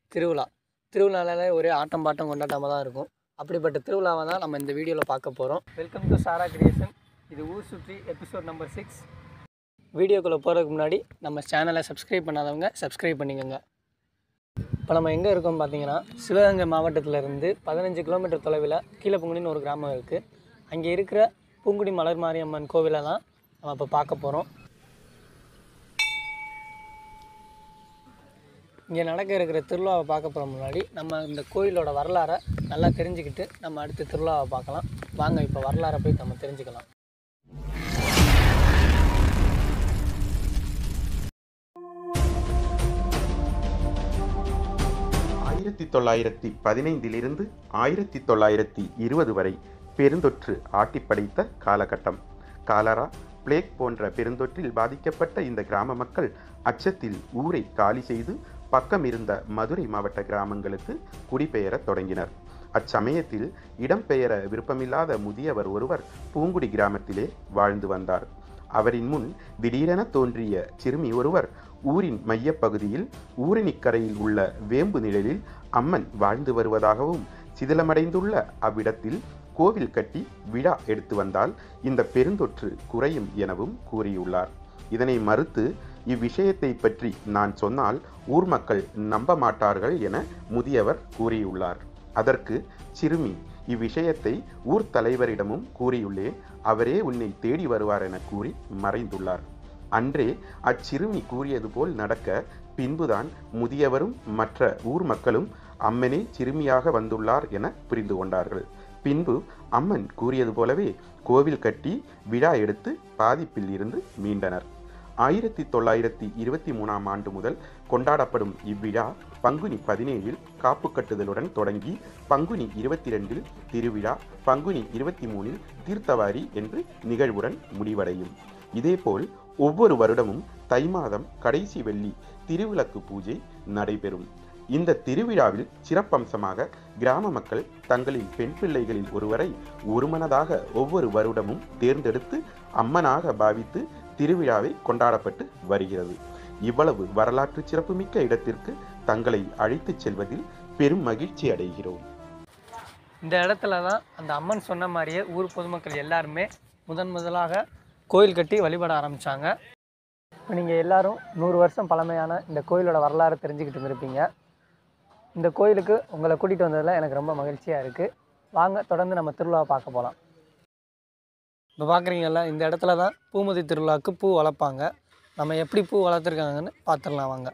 திருவிழா திருவிழானாலே ஒரே ஆட்டம் பாட்டம் கொண்டாட்டமாக தான் இருக்கும் அப்படிப்பட்ட திருவிழாவை தான் நம்ம இந்த வீடியோவில் பார்க்க போகிறோம் வெல்கம் டு சாரா கிரியேஷன் இது ஊர் சுற்றி எபிசோட் நம்பர் சிக்ஸ் வீடியோக்குள்ளே போகிறதுக்கு முன்னாடி நம்ம சேனலை சப்ஸ்கிரைப் பண்ணாதவங்க சப்ஸ்கிரைப் பண்ணிக்கோங்க இப்போ நம்ம எங்கே இருக்கோம் பார்த்தீங்கன்னா சிவகங்கை மாவட்டத்திலேருந்து பதினஞ்சு கிலோமீட்டர் தொலைவில் கீழப்புங்குடின்னு ஒரு கிராமம் இருக்குது அங்கே இருக்கிற பூங்குடி மலர் மாரியம்மன் கோவிலை தான் நம்ம இப்போ பார்க்க போகிறோம் இங்கே நடக்க இருக்கிற திருவிழாவை பார்க்க போகிற முன்னாடி நம்ம இந்த கோயிலோட வரலாறை நல்லா தெரிஞ்சுக்கிட்டு நம்ம அடுத்த திருவிழாவை பார்க்கலாம் வாங்க இப்போ வரலாறை போய் நம்ம தெரிஞ்சுக்கலாம் ஆயிரத்தி தொள்ளாயிரத்தி பதினைந்திலிருந்து ஆயிரத்தி தொள்ளாயிரத்தி இருபது வரை பெருந்தொற்று ஆட்டிப்படைத்த காலகட்டம் காலரா பிளேக் போன்ற பெருந்தொற்றில் பாதிக்கப்பட்ட இந்த கிராம மக்கள் அச்சத்தில் ஊரை காலி செய்து பக்கம் இருந்த மதுரை மாவட்ட கிராமங்களுக்கு குடிபெயரத் தொடங்கினர் அச்சமயத்தில் இடம்பெயர விருப்பமில்லாத முதியவர் ஒருவர் பூங்குடி கிராமத்திலே வாழ்ந்து வந்தார் அவரின் முன் திடீரென தோன்றிய சிறுமி ஒருவர் ஊரின் மையப்பகுதியில் ஊரணிக்கரையில் உள்ள வேம்பு நிழலில் அம்மன் வாழ்ந்து வருவதாகவும் சிதிலமடைந்துள்ள அவ்விடத்தில் கோவில் கட்டி விழா எடுத்து வந்தால் இந்த பெருந்தொற்று குறையும் எனவும் கூறியுள்ளார் இதனை மறுத்து இவ்விஷயத்தை பற்றி நான் சொன்னால் ஊர் மக்கள் நம்ப மாட்டார்கள் என முதியவர் கூறியுள்ளார் அதற்கு சிறுமி இவ்விஷயத்தை ஊர் தலைவரிடமும் கூறியுள்ளேன் அவரே உன்னை தேடி வருவார் என கூறி மறைந்துள்ளார் அன்றே அச்சிறுமி கூறியது போல் நடக்க பின்புதான் முதியவரும் மற்ற ஊர் மக்களும் அம்மனே சிறுமியாக வந்துள்ளார் என புரிந்து கொண்டார்கள் பின்பு அம்மன் கூறியது போலவே கோவில் கட்டி விழா எடுத்து பாதிப்பில் இருந்து மீண்டனர் ஆயிரத்தி தொள்ளாயிரத்தி இருபத்தி மூணாம் ஆண்டு முதல் கொண்டாடப்படும் இவ்விழா பங்குனி பதினேழில் காப்பு கட்டுதலுடன் தொடங்கி பங்குனி இருபத்தி ரெண்டில் திருவிழா பங்குனி இருபத்தி மூணில் தீர்த்தவாரி என்று நிகழ்வுடன் முடிவடையும் இதேபோல் ஒவ்வொரு வருடமும் தை மாதம் கடைசி வெள்ளி திருவிளக்கு பூஜை நடைபெறும் இந்த திருவிழாவில் சிறப்பம்சமாக கிராம மக்கள் தங்களின் பெண் பிள்ளைகளில் ஒருவரை ஒருமனதாக ஒவ்வொரு வருடமும் தேர்ந்தெடுத்து அம்மனாக பாவித்து திருவிழாவை கொண்டாடப்பட்டு வருகிறது இவ்வளவு வரலாற்று சிறப்புமிக்க இடத்திற்கு தங்களை அழைத்துச் செல்வதில் பெரும் மகிழ்ச்சி அடைகிறோம் இந்த இடத்துல தான் அந்த அம்மன் சொன்ன மாதிரியே ஊர் பொதுமக்கள் எல்லாருமே முதன் முதலாக கோயில் கட்டி வழிபட ஆரம்பித்தாங்க இப்போ நீங்கள் எல்லாரும் நூறு வருஷம் பழமையான இந்த கோயிலோட வரலாறு தெரிஞ்சுக்கிட்டு இருந்திருப்பீங்க இந்த கோயிலுக்கு உங்களை கூட்டிகிட்டு வந்ததில் எனக்கு ரொம்ப மகிழ்ச்சியாக இருக்குது வாங்க தொடர்ந்து நம்ம திருவிழாவை பார்க்க போகலாம் இப்போ பார்க்குறீங்கல்ல இந்த இடத்துல தான் பூமதி திருவிழாவுக்கு பூ வளர்ப்பாங்க நம்ம எப்படி பூ வளர்த்துருக்காங்கன்னு பார்த்துடலாம் வாங்க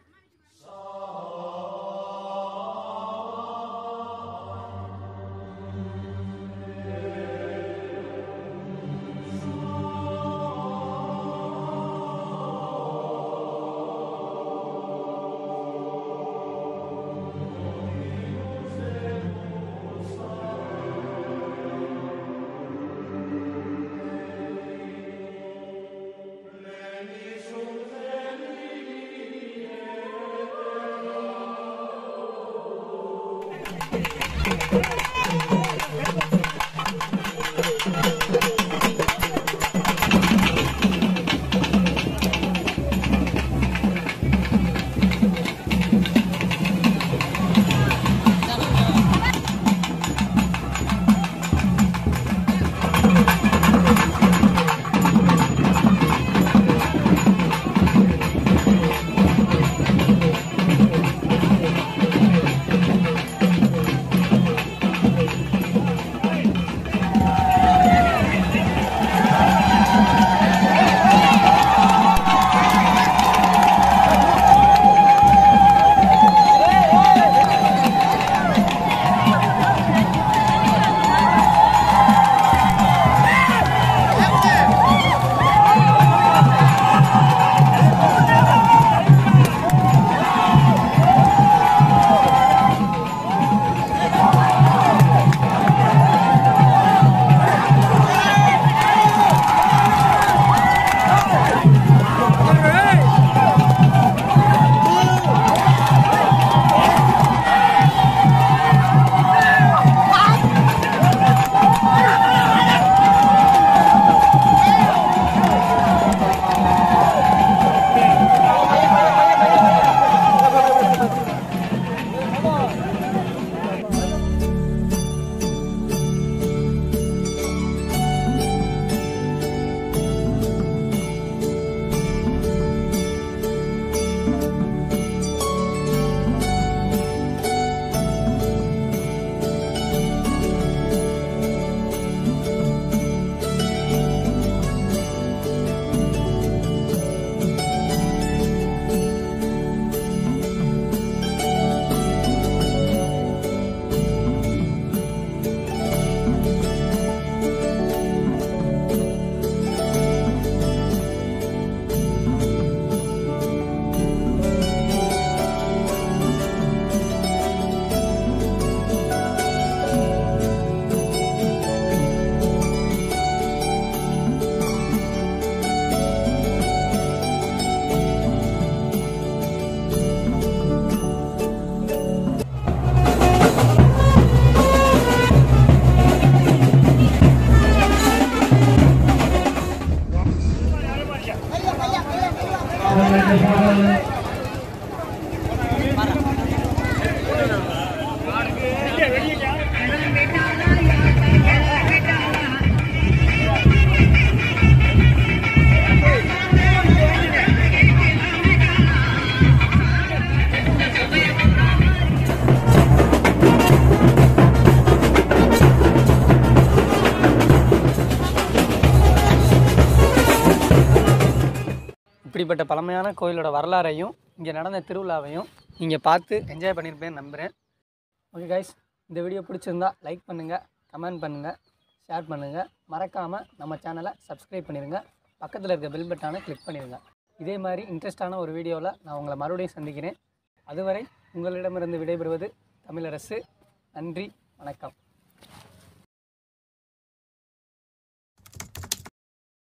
இப்படிப்பட்ட பழமையான கோயிலோட வரலாறையும் இங்கே நடந்த திருவிழாவையும் நீங்கள் பார்த்து என்ஜாய் பண்ணியிருப்பேன்னு நம்புகிறேன் ஓகே கைஸ் இந்த வீடியோ பிடிச்சிருந்தா லைக் பண்ணுங்கள் கமெண்ட் பண்ணுங்கள் ஷேர் பண்ணுங்கள் மறக்காமல் நம்ம சேனலை சப்ஸ்கிரைப் பண்ணிடுங்க பக்கத்தில் இருக்க பெல் பட்டானை கிளிக் பண்ணிடுங்க இதே மாதிரி இன்ட்ரெஸ்டான ஒரு வீடியோவில் நான் உங்களை மறுபடியும் சந்திக்கிறேன் அதுவரை உங்களிடமிருந்து விடைபெறுவது தமிழரசு நன்றி வணக்கம்